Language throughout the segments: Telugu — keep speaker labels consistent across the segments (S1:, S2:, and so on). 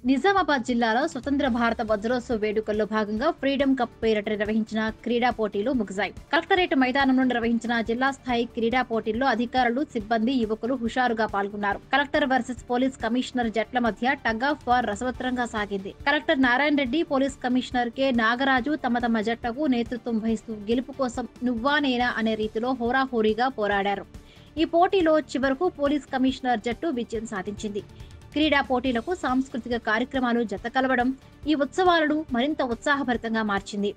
S1: నిజామాబాద్ జిల్లాలో స్వతంత్ర భారత వజ్రోత్సవ వేడుకల్లో భాగంగా ఫ్రీడమ్ కప్ పేరిట నిర్వహించిన క్రీడా పోటీలు ముగిశాయి కలెక్టరేట్ మైదానంలో నిర్వహించిన జిల్లా స్థాయి క్రీడా పోటీల్లో అధికారులు సిబ్బంది యువకులు హుషారుగా పాల్గొన్నారు కలెక్టర్ వర్సెస్ పోలీస్ కమిషనర్ జట్ల మధ్య టగ్ ఆఫ్ వార్ రసవత్రంగా సాగింది collector Narayana Reddy police commissioner K Nagaraju తమ తమ జట్లకు నేతృత్వం వహిస్తూ గెలుపు కోసం నువ్వా నేనా అనే రీతిలో హోరాహోరీగా పోరాడారు ఈ పోటీలో చివరకు పోలీస్ కమిషనర్ జట్టు విజయం సాధించింది క్రీడా పోటీలకు సాంస్కృతిక కార్యక్రమాలు జత కలవడం ఈ ఉత్సవాలను మరింత ఉత్సాహభరితంగా మార్చింది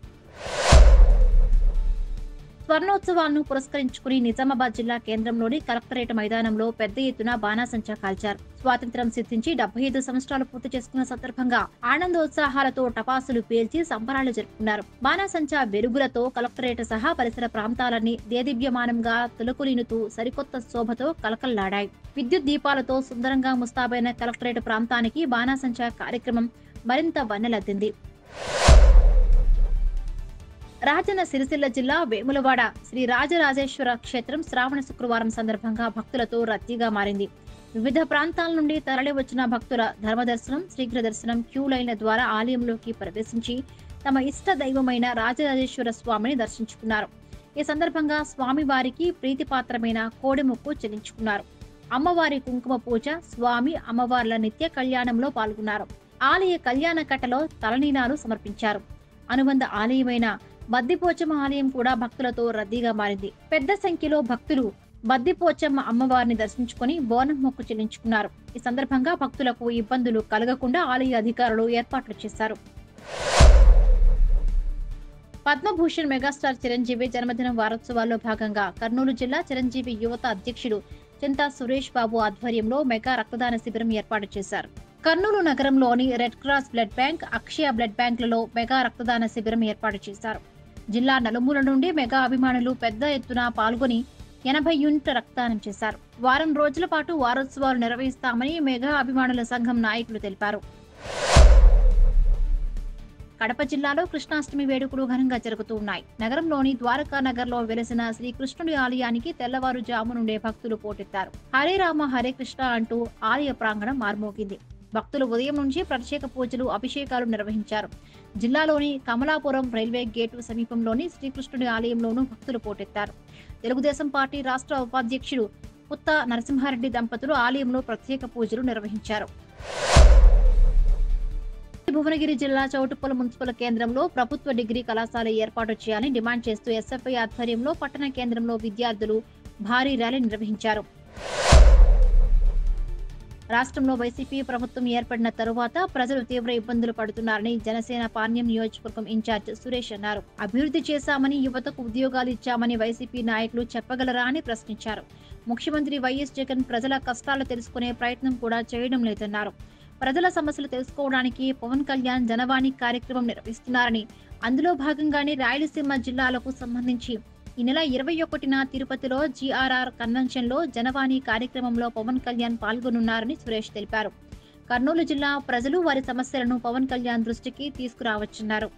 S1: స్వర్ణోత్సవాలను పురస్కరించుకుని నిజామాబాద్ జిల్లా కేంద్రంలోని కలెక్టరేట్ మైదానంలో పెద్ద ఎత్తున బాణాసంచా కాల్చారు స్వాతంత్ర్యం సిద్ధించి డెబ్బై ఐదు సంవత్సరాలు పూర్తి చేసుకున్న సందర్భంగా ఆనందోత్సాహాలతో టపాసులు పేల్చి సంబరాలు జరుపుకున్నారు బాణాసంచా వెలుగులతో కలెక్టరేట్ సహా పరిసర ప్రాంతాలన్నీ దేదీప్యమానంగా తొలకులినుతూ సరికొత్త శోభతో కలకల్లాడాయి విద్యుత్ దీపాలతో సుందరంగా ముస్తాబైన కలెక్టరేట్ ప్రాంతానికి బాణాసంచా కార్యక్రమం మరింత వన్నెలద్దింది రాజన్న సిరిసిల్ల జిల్లా వేములవాడ శ్రీ రాజరాజేశ్వర క్షేత్రం శ్రావణ శుక్రవారం సందర్భంగా భక్తులతో రద్దీగా మారింది వివిధ ప్రాంతాల నుండి తరలి వచ్చిన భక్తుల ధర్మదర్శనం శీఘ్ర దర్శనం క్యూ లైన్ల ద్వారా ఆలయంలోకి ప్రవేశించి తమ ఇష్ట దైవమైన రాజరాజేశ్వర స్వామిని దర్శించుకున్నారు ఈ సందర్భంగా స్వామివారికి ప్రీతిపాత్రమైన కోడెముక్కు చెల్లించుకున్నారు అమ్మవారి కుంకుమ పూజ స్వామి అమ్మవార్ల నిత్య కళ్యాణంలో పాల్గొన్నారు ఆలయ కళ్యాణ కట్టలో తలనీనాలు సమర్పించారు అనుబంధ ఆలయమైన బద్దిపోచమ్మ ఆలయం కూడా భక్తులతో రద్దీగా మారింది పెద్ద సంఖ్యలో భక్తులు బద్దిపోచమ్మ అమ్మవారిని దర్శించుకుని బోనం మొక్కు చెల్లించుకున్నారు ఈ సందర్భంగా భక్తులకు ఇబ్బందులు కలగకుండా ఆలయ అధికారులు ఏర్పాట్లు చేశారు పద్మభూషణ్ మెగాస్టార్ చిరంజీవి జన్మదిన వారోత్సవాల్లో భాగంగా కర్నూలు జిల్లా చిరంజీవి యువత అధ్యక్షుడు చింతా సురేష్ బాబు ఆధ్వర్యంలో మెగా రక్తదాన శిబిరం ఏర్పాటు చేశారు కర్నూలు నగరంలోని red cross blood bank Akshaya blood బ్యాంకులలో మెగా రక్తదాన శిబిరం ఏర్పాటు చేశారు జిల్లా నలుమూల నుండి మెగా అభిమానులు పెద్ద ఎత్తున పాల్గొని ఎనభై యూనిట్ల రక్తదానం చేశారు వారం రోజుల పాటు వారోత్సవాలు నిర్వహిస్తామని మెగా అభిమానుల సంఘం నాయకులు తెలిపారు కడప జిల్లాలో కృష్ణాష్టమి వేడుకలు ఘనంగా జరుగుతూ ఉన్నాయి నగరంలోని ద్వారకా నగర్లో వెలిసిన శ్రీకృష్ణుడి ఆలయానికి తెల్లవారుజాము నుండే భక్తులు పోటెత్తారు హరే రామ హరే కృష్ణ అంటూ ఆలయ ప్రాంగణం మార్మోగింది భక్తులు ఉదయం నుంచి ప్రత్యేక పూజలు అభిషేకాలు నిర్వహించారు జిల్లాలోని కమలాపురం రైల్వే గేటు సమీపంలోని శ్రీకృష్ణుడి ఆలయంలోనూ భక్తులు పోటెత్తారు తెలుగుదేశం పార్టీ రాష్ట్ర ఉపాధ్యక్షుడు పుత్త నరసింహారెడ్డి దంపతులు ఆలయంలో ప్రత్యేక పూజలు నిర్వహించారు భువనగిరి జిల్లా చౌటుప్పల మున్సిపల్ కేంద్రంలో ప్రభుత్వ డిగ్రీ కళాశాల ఏర్పాటు చేయాలని డిమాండ్ చేస్తూ ఎస్ఎఫ్ఐ ఆధ్వర్యంలో పట్టణ కేంద్రంలో విద్యార్థులు భారీ ర్యాలీ నిర్వహించారు రాష్ట్రంలో వైసీపీ ప్రభుత్వం ఏర్పడిన తరువాత ప్రజలు తీవ్ర ఇబ్బందులు పడుతున్నారని జనసేన పాణ్యం నియోజకవర్గం ఇన్ఛార్జ్ సురేష్ అన్నారు అభివృద్ధి చేశామని యువతకు ఉద్యోగాలు ఇచ్చామని వైసీపీ నాయకులు చెప్పగలరా అని ప్రశ్నించారు ముఖ్యమంత్రి వైఎస్ జగన్ ప్రజల కష్టాలు తెలుసుకునే ప్రయత్నం కూడా చేయడం లేదన్నారు ప్రజల సమస్యలు తెలుసుకోవడానికి పవన్ కళ్యాణ్ జనవాణి కార్యక్రమం నిర్వహిస్తున్నారని అందులో భాగంగానే రాయలసీమ జిల్లాలకు సంబంధించి ఈ నెల ఇరవై ఒకటిన తిరుపతిలో జీఆర్ఆర్ కన్వెన్షన్ లో జనవాణి కార్యక్రమంలో పవన్ కళ్యాణ్ పాల్గొనున్నారని సురేష్ తెలిపారు కర్నూలు జిల్లా ప్రజలు వారి సమస్యలను పవన్ కళ్యాణ్ దృష్టికి తీసుకురావచ్చున్నారు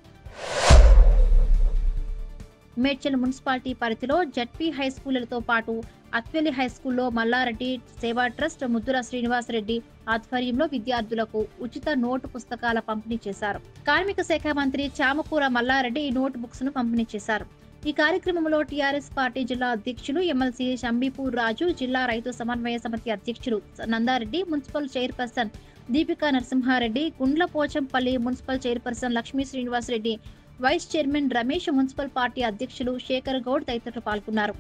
S1: మేడ్చల్ మున్సిపాలిటీ పరిధిలో జడ్పీ హై స్కూళ్లతో పాటు అత్వెలి హై స్కూల్లో మల్లారెడ్డి సేవా ట్రస్ట్ ముద్దుల శ్రీనివాసరెడ్డి ఆధ్వర్యంలో విద్యార్థులకు ఉచిత నోటు పుస్తకాల పంపిణీ చేశారు కార్మిక శాఖ మంత్రి చామకూర మల్లారెడ్డి ఈ నోట్ బుక్స్ ను పంపిణీ చేశారు ఈ కార్యక్రమంలో టీఆర్ఎస్ పార్టీ జిల్లా అధ్యక్షులు ఎమ్మెల్సీ శంబీపూర్ రాజు జిల్లా రైతు సమన్వయ సమితి అధ్యక్షులు Nandareddy municipal chairperson Deepika Narasimhareddy Gundla Pochampally municipal chairperson Lakshmi Srinivasareddy vice chairman Ramesh municipal party అధ్యక్షులు శేఖర్ గౌడ్ తదితరులు పాల్గొన్నారు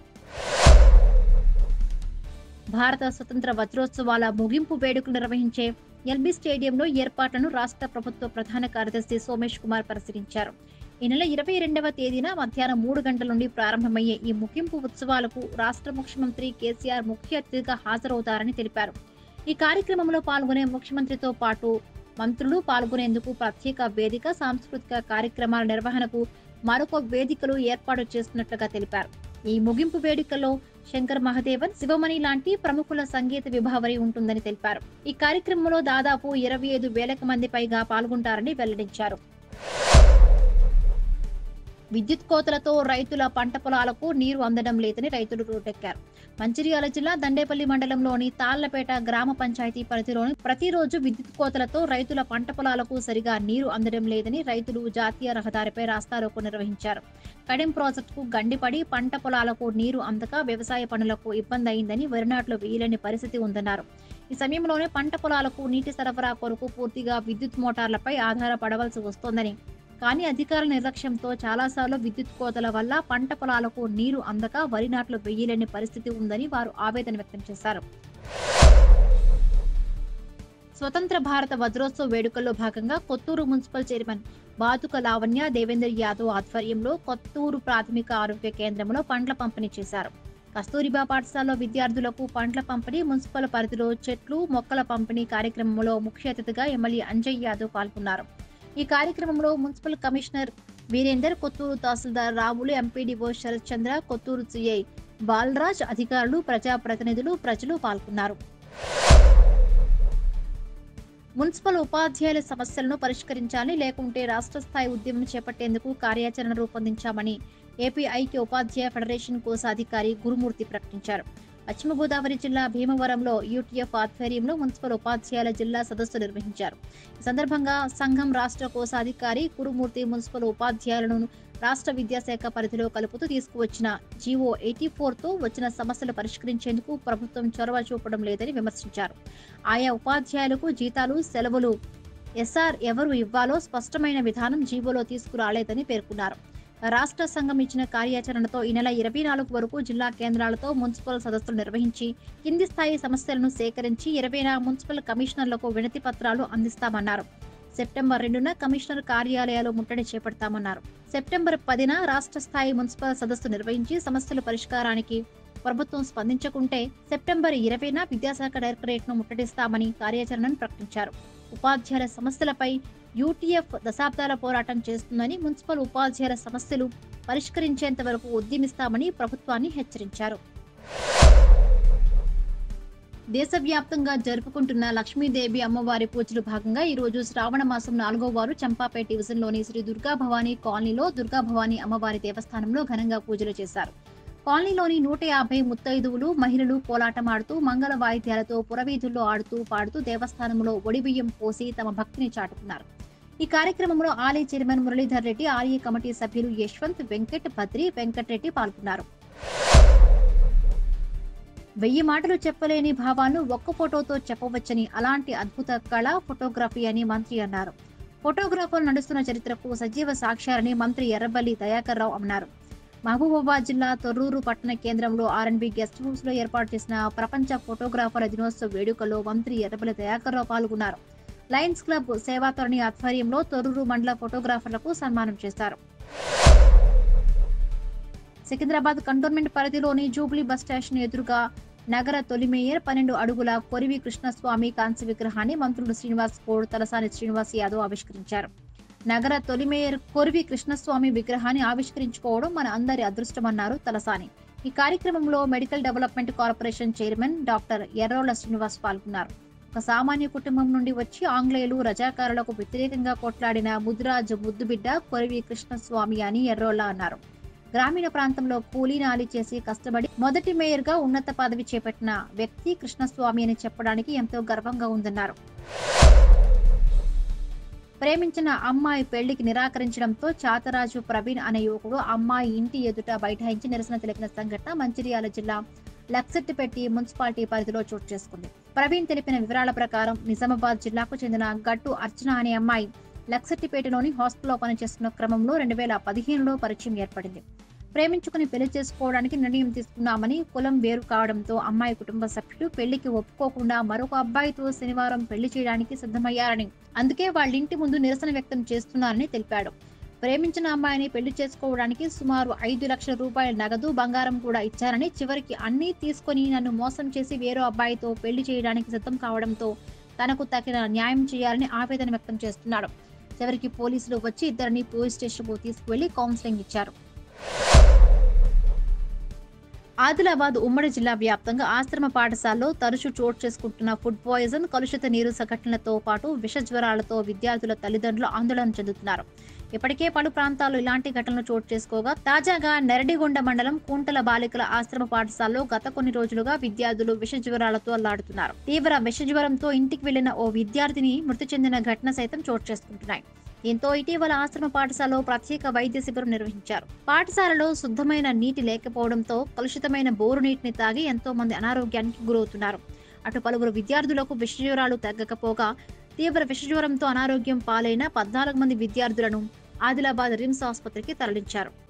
S1: భారత స్వతంత్ర వజ్రోత్సవాల ముగింపు వేడుకలు నిర్వహించే ఎల్బీ స్టేడియంలో ఏర్పాట్లను రాష్ట్ర ప్రభుత్వ ప్రధాన కార్యదర్శి సోమేష్ కుమార్ పరిశీలించారు ఈ నెల ఇరవై రెండవ తేదీన మధ్యాహ్నం మూడు గంటల నుండి ప్రారంభమయ్యే ఈ ముగింపు ఉత్సవాలకు రాష్ట్ర ముఖ్యమంత్రి కేసీఆర్ ముఖ్య అతిథిగా హాజరవుతారని తెలిపారు ఈ కార్యక్రమంలో పాల్గొనే ముఖ్యమంత్రితో పాటు మంత్రులు పాల్గొనేందుకు ప్రత్యేక వేదిక సాంస్కృతిక కార్యక్రమాల నిర్వహణకు మరొక వేదికలు ఏర్పాటు చేస్తున్నట్లుగా తెలిపారు ఈ ముగింపు వేడుకల్లో శంకర్ మహదేవన్ శివమణి లాంటి ప్రముఖుల సంగీత విభావరి ఉంటుందని తెలిపారు ఈ కార్యక్రమంలో దాదాపు ఇరవై ఐదు వేలకు మంది పైగా పాల్గొంటారని వెల్లడించారు విద్యుత్ కోతలతో రైతుల పంట పొలాలకు నీరు అందడం లేదని రైతులు రోడ్డెక్కారు మంచిర్యాల జిల్లా దండేపల్లి మండలంలోని తాళ్లపేట గ్రామ పంచాయతీ పరిధిలోని ప్రతిరోజు విద్యుత్ కోతలతో రైతుల పంట పొలాలకు సరిగా నీరు అందడం లేదని రైతులు జాతీయ రహదారిపై రాస్తారోకో నిర్వహించారు కడెం ప్రాజెక్టుకు గండిపడి పంట పొలాలకు నీరు అందక వ్యవసాయ పనులకు ఇబ్బంది అయిందని వరినాట్లు వేయలేని పరిస్థితి ఉందన్నారు ఈ సమయంలోనే పంట పొలాలకు నీటి సరఫరా కొరకు పూర్తిగా విద్యుత్ మోటార్లపై ఆధారపడవలసి వస్తోందని కానీ అధికారుల నిర్లక్ష్యంతో చాలాసార్లు విద్యుత్ కోతల వల్ల పంట పొలాలకు నీరు అందక వరి నాట్లు వేయలేని పరిస్థితి ఉందని వారు ఆవేదన వ్యక్తం చేశారు స్వతంత్ర భారత వజ్రోత్సవ వేడుకల్లో భాగంగా కొత్తూరు మున్సిపల్ చైర్మన్ బాతుక లావణ్య దేవేందర్ యాదవ్ ఆధ్వర్యంలో కొత్తూరు ప్రాథమిక ఆరోగ్య కేంద్రంలో పండ్ల పంపిణీ చేశారు కస్తూరిబా పాఠశాలలో విద్యార్థులకు పండ్ల పంపిణీ మున్సిపల్ పరిధిలో చెట్లు మొక్కల పంపిణీ కార్యక్రమంలో ముఖ్య అతిథిగా ఎమ్మెల్యే అంజయ్ యాదవ్ పాల్గొన్నారు ఈ కార్యక్రమంలో మున్సిపల్ కమిషనర్ వీరేందర్ కొత్తూరు తహసీల్దార్ రావులు ఎంపీడీఓ శరత్ చంద్ర కొత్తూరు సిఐ బాలరాజ్ అధికారులు ప్రజాప్రతినిధులు ప్రజలు పాల్గొన్నారు మున్సిపల్ ఉపాధ్యాయుల సమస్యలను పరిష్కరించాలి లేకుంటే రాష్ట్ర స్థాయి ఉద్యమం చేపట్టేందుకు కార్యాచరణ రూపొందించామని ఏపీ ఐక్య ఉపాధ్యాయ ఫెడరేషన్ కోశాధికారి గురుమూర్తి ప్రకటించారు పశ్చిమ గోదావరి జిల్లా భీమవరంలో యూటీఎఫ్ ఆధ్వర్యంలో మున్సిపల్ ఉపాధ్యాయుల జిల్లా సదస్సు నిర్వహించారు ఈ సందర్భంగా సంఘం రాష్ట్ర కోశాధికారి గురుమూర్తి మున్సిపల్ ఉపాధ్యాయులను రాష్ట్ర విద్యాశాఖ పరిధిలో కలుపుతూ తీసుకువచ్చిన జీవో ఎయిటీ తో వచ్చిన సమస్యలు పరిష్కరించేందుకు ప్రభుత్వం చొరవ చూపడం లేదని విమర్శించారు ఆయా ఉపాధ్యాయులకు జీతాలు సెలవులు ఎస్ఆర్ ఎవరు ఇవ్వాలో స్పష్టమైన విధానం జీవోలో తీసుకురాలేదని పేర్కొన్నారు రాష్ట్ర సంఘం ఇచ్చిన కార్యాచరణతో ఈ నెల ఇరవై నాలుగు వరకు జిల్లా కేంద్రాలతో మున్సిపల్ సదస్సులు నిర్వహించి కింది స్థాయి సమస్యలను సేకరించి ఇరవైన మున్సిపల్ కమిషనర్లకు వినతి పత్రాలు అందిస్తామన్నారు సెప్టెంబర్ రెండున కమిషనర్ కార్యాలయాలు ముట్టడి చేపడతామన్నారు సెప్టెంబర్ పదిన రాష్ట్ర స్థాయి మున్సిపల్ సదస్సు నిర్వహించి సమస్యల పరిష్కారానికి ప్రభుత్వం స్పందించకుంటే సెప్టెంబర్ ఇరవైన విద్యాశాఖ డైరెక్టరేట్ను ముట్టడిస్తామని కార్యాచరణను ప్రకటించారు ఉపాధ్యాయుల సమస్యలపై యూటీఎఫ్ దశాబ్దాల పోరాటం చేస్తుందని మున్సిపల్ ఉపాధ్యాయుల సమస్యలు పరిష్కరించేంత వరకు ఉద్యమిస్తామని ప్రభుత్వాన్ని హెచ్చరించారు దేశవ్యాప్తంగా జరుపుకుంటున్న లక్ష్మీదేవి అమ్మవారి పూజలు భాగంగా ఈ రోజు శ్రావణ మాసం నాలుగో వారు చంపాపేట డివిజన్లోని శ్రీ దుర్గా భవానీ కాలనీలో దుర్గా భవానీ అమ్మవారి దేవస్థానంలో ఘనంగా పూజలు చేశారు కాలనీలోని నూట యాభై ముత్తైదువులు మహిళలు కోలాటమాడుతూ మంగళ వాయిద్యాలతో పురవీధుల్లో ఆడుతూ పాడుతూ దేవస్థానంలో ఒడిబియ్యం పోసి తమ భక్తిని చాటుకున్నారు ఈ కార్యక్రమంలో ఆలయ చైర్మన్ మురళీధర్ రెడ్డి ఆలయ కమిటీ సభ్యులు యశ్వంత్ వెంకట్ బద్రి వెంకటరెడ్డి పాల్గొన్నారు వెయ్యి మాటలు చెప్పలేని భావాలను ఒక్క ఫోటోతో చెప్పవచ్చని అలాంటి అద్భుత కళ ఫోటోగ్రఫీ అని మంత్రి అన్నారు ఫోటోగ్రాఫర్ నడుస్తున్న చరిత్రకు సజీవ సాక్ష్యాలని మంత్రి ఎర్రబల్లి దయాకర్ రావు అన్నారు మహబూబాబాద్ జిల్లా తొర్రూరు పట్టణ కేంద్రంలో ఆర్ఎన్బి గెస్ట్ హౌస్ లో ఏర్పాటు చేసిన ప్రపంచ ఫోటోగ్రాఫర్ దినోత్సవ వేడుకలో మంత్రి ఎర్రబల్లి దయాకర్ రావు పాల్గొన్నారు లయన్స్ క్లబ్ సేవాతరణి ఆధ్వర్యంలో తొర్రూరు మండల ఫోటోగ్రాఫర్లకు సన్మానం చేశారు సికింద్రాబాద్ కంటోన్మెంట్ పరిధిలోని జూబ్లీ బస్ స్టేషన్ ఎదురుగా నగర తొలి మేయర్ పన్నెండు అడుగుల కొరివి కృష్ణస్వామి కాంస్య విగ్రహాన్ని మంత్రులు శ్రీనివాస్ గౌడ్ తలసాని శ్రీనివాస్ యాదవ్ ఆవిష్కరించారు నగర తొలి మేయర్ కొరివి కృష్ణస్వామి విగ్రహాన్ని ఆవిష్కరించుకోవడం మన అందరి అదృష్టమన్నారు తలసాని ఈ కార్యక్రమంలో medical development corporation chairman doctor Errolla Srinivas పాల్గొన్నారు ఒక సామాన్య కుటుంబం నుండి వచ్చి ఆంగ్లేయులు రజాకారులకు వ్యతిరేకంగా కొట్లాడిన ముద్రాజ్ ముద్దుబిడ్డ కొరివి కృష్ణస్వామి అని ఎర్రోల అన్నారు గ్రామీణ ప్రాంతంలో కూలీ నాలి చేసి కష్టపడి మొదటి మేయర్ గా ఉన్నత పదవి చేపట్టిన వ్యక్తి కృష్ణస్వామి అని చెప్పడానికి ఎంతో గర్వంగా ఉందన్నారు ప్రేమించిన అమ్మాయి పెళ్లికి నిరాకరించడంతో చాతరాజు ప్రవీణ్ అనే యువకుడు అమ్మాయి ఇంటి ఎదుట బైఠాయించి నిరసన తెలిపిన సంఘటన మంచిర్యాల జిల్లా లక్సెట్టిపెట్టి మున్సిపాలిటీ పరిధిలో చోటు చేసుకుంది ప్రవీణ్ తెలిపిన వివరాల ప్రకారం నిజామాబాద్ జిల్లాకు చెందిన గట్టు అర్చన అనే అమ్మాయి లక్సెట్టిపేటలోని హాస్టల్లో పనిచేస్తున్న క్రమంలో రెండు వేల పదిహేనులో పరిచయం ఏర్పడింది ప్రేమించుకుని పెళ్లి చేసుకోవడానికి నిర్ణయం తీసుకున్నామని కులం వేరు కావడంతో అమ్మాయి కుటుంబ సభ్యులు పెళ్లికి ఒప్పుకోకుండా మరొక అబ్బాయితో శనివారం పెళ్లి చేయడానికి సిద్ధమయ్యారని అందుకే వాళ్ళింటి ముందు నిరసన వ్యక్తం చేస్తున్నారని తెలిపాడు ప్రేమించిన అమ్మాయిని పెళ్లి చేసుకోవడానికి సుమారు ఐదు లక్షల రూపాయల నగదు బంగారం కూడా ఇచ్చారని చివరికి అన్నీ తీసుకొని నన్ను మోసం చేసి వేరే అబ్బాయితో పెళ్లి చేయడానికి సిద్ధం కావడంతో తనకు తగిన న్యాయం చేయాలని ఆవేదన వ్యక్తం చేస్తున్నాడు చివరికి పోలీసులు వచ్చి ఇద్దరిని పోలీస్ స్టేషన్కు తీసుకువెళ్లి కౌన్సిలింగ్ ఇచ్చారు ఆదిలాబాద్ ఉమ్మడి జిల్లా వ్యాప్తంగా ఆశ్రమ పాఠశాలలో తరచూ చోటు చేసుకుంటున్న ఫుడ్ పాయిజన్ కలుషిత నీరు సంఘటనలతో పాటు విష జ్వరాలతో విద్యార్థుల తల్లిదండ్రులు ఆందోళన చెందుతున్నారు ఇప్పటికే పలు ప్రాంతాల్లో ఇలాంటి ఘటనలు చోటు చేసుకోగా తాజాగా నెరడిగొండ మండలం కూంటల బాలికల ఆశ్రమ పాఠశాలలో గత కొన్ని రోజులుగా విద్యార్థులు విష జ్వరాలతో అల్లాడుతున్నారు తీవ్ర విష జ్వరంతో ఇంటికి వెళ్లిన ఓ విద్యార్థిని మృతి చెందిన ఘటన సైతం చోటు చేసుకుంటున్నాయి దీంతో ఇటీవల ఆశ్రమ పాఠశాలలో ప్రత్యేక వైద్య శిబిరం నిర్వహించారు పాఠశాలలో శుద్ధమైన నీటి లేకపోవడంతో కలుషితమైన బోరు నీటిని తాగి ఎంతో మంది అనారోగ్యానికి గురవుతున్నారు అటు పలువురు విద్యార్థులకు విషజ్వరాలు తగ్గకపోగా తీవ్ర విషజ్వరంతో అనారోగ్యం పాలైన పద్నాలుగు మంది విద్యార్థులను ఆదిలాబాద్ రిమ్స్ ఆసుపత్రికి తరలించారు